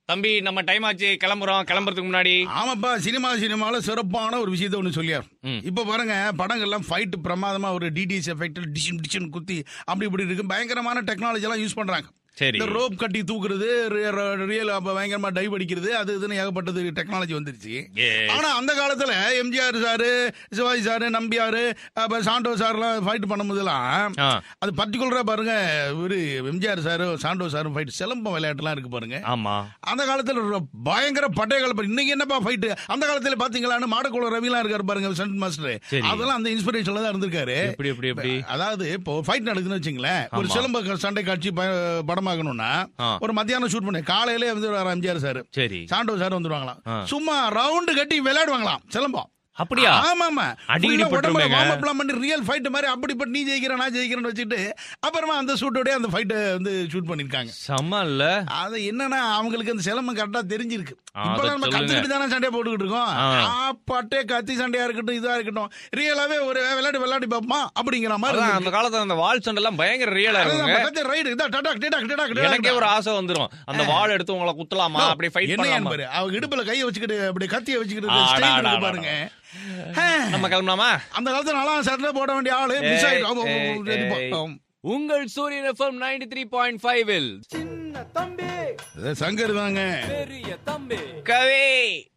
தம்பி நம்ம டைம் ஆச்சு கிளம்புறோம் கிளம்புறதுக்கு முன்னாடி ஆமாப்பா சினிமா சினிமால சிறப்பான ஒரு விஷயத்த ஒன்று சொல்லியார் ம். இப்ப பாருங்க படங்கள்லாம் ஃபைட் பிரமாதமா ஒரு டிடிஎஸ் எஃபெக்ட் டிஷன் டிஷன் குத்தி அப்படி இப்படி இருக்கு பயங்கரமான டெக்னாலஜி எல்லாம் யூஸ் பண்றாங்க சரி இந்த ரோப் கட்டி தூக்குறது ரியல் பயங்கரமா டைவ் அடிக்கிறது அது இதுன்னு ஏகப்பட்டது டெக்னாலஜி வந்துருச்சு Yes. ஆனா அந்த காலத்துல எம்ஜிஆர் சாரு சிவாஜி சாரு நம்பியாரு அப்ப சாண்டோ சார்லாம் ஃபைட் பண்ணும்போதெல்லாம் ஆ, அது பர்டிகுலரா பாருங்க இவரு எம்ஜிஆர் சாரு சாண்டோ சாரும் ஃபைட் சிலம்பம் விளையாட்டுலாம் இருக்கு பாருங்க ஆமா அந்த காலத்துல ஒரு பயங்கர பட்டய கலப்பம் இன்னைக்கு என்னப்பா ஃபைட் அந்த காலத்துல பாத்தீங்களான்னு மாடக்குள ரவிலாம் இருக்காரு பாருங்க சென்ட் மாஸ்டர் சரி. அதெல்லாம் அந்த இன்ஸ்பிரேஷன்ல தான் இருந்திருக்காரு எப்படி எப்படி எப்படி அதாவது இப்போ ஃபைட் நடக்குதுன்னு வச்சுங்களேன் ஒரு ஆமா. சிலம்ப க- சண்டை காட்சி ப- படமாக்கணும்னா ஆ. ஒரு மத்தியானம் ஷூட் பண்ணி காலையிலே வந்து எம்ஜிஆர் சார் சரி சாண்டோ சார் வந்துருவாங்களாம் ஆ. சும்மா ரவுண்டு கட்டி விளையாடுவாங்களாம் சிலம்பம் அப்படியா ஆமா ஆமா அடி இடி பட்டுருமேங்க. வார்ம் பண்ணி ரியல் ஃபைட் மாதிரி அப்படிப்பட்டு நீ ஜெயிக்கிற நான் ஜெயிக்கிறேன்னு வச்சுட்டு அப்புறமா அந்த ஷூட்டோடய அந்த ஃபைட்டை வந்து ஷூட் பண்ணிருக்காங்க செம்ம இல்ல அது என்னன்னா அவங்களுக்கு அந்த சிலம்பம் கரெக்டா தெரிஞ்சிருக்கு ஆ, இப்ப அதை நம்ம சொல்லுங்க. கத்துக்கிட்டு தானே சண்டையை போட்டுக்கிட்டு இருக்கோம் ஆ. ஆ, பட்டே கத்தி சண்டையா இருக்கட்டும் இதா இருக்கட்டும் ரியலாவே ஒரு விளையாட்டு விளையாடி பார்ப்போமா அப்படிங்கிற மாதிரி அதான் இருக்கு. அந்த காலத்துல அந்த வால் சண்டை எல்லாம் பயங்கர ரியலா அதுதான் இருக்குங்க பக்கத்து ரைடு இதா டடாக் டடாக் டடாக் டடாக் எனக்கே ஒரு ஆசை வந்துரும் அந்த வாள் எடுத்து உங்களை குத்தலாமா அப்படி ஃபைட் என்ன பண்ணலாமா பாரு அவங்க இடுப்புல கையை வச்சுக்கிட்டு அப்படி கத்திய வச்சுக்கிட்டு ஆடா, ஸ்டைல் ஆடா, இருக்கு ஆடா. பாருங்க நம்ம கிளம்பலாமா அந்த காலத்துல நல்லா சட்டை போட வேண்டிய ஆளு மிஸ் ஏய், ஆயிட்டு ஆமா, ஏய், ஆமா, சரி, போ. ஏய். ஆம். உங்கள் Suriyan FM ninety three point five சின்ன தம்பி இது சங்கர் தாங்க பெரிய தம்பி கவி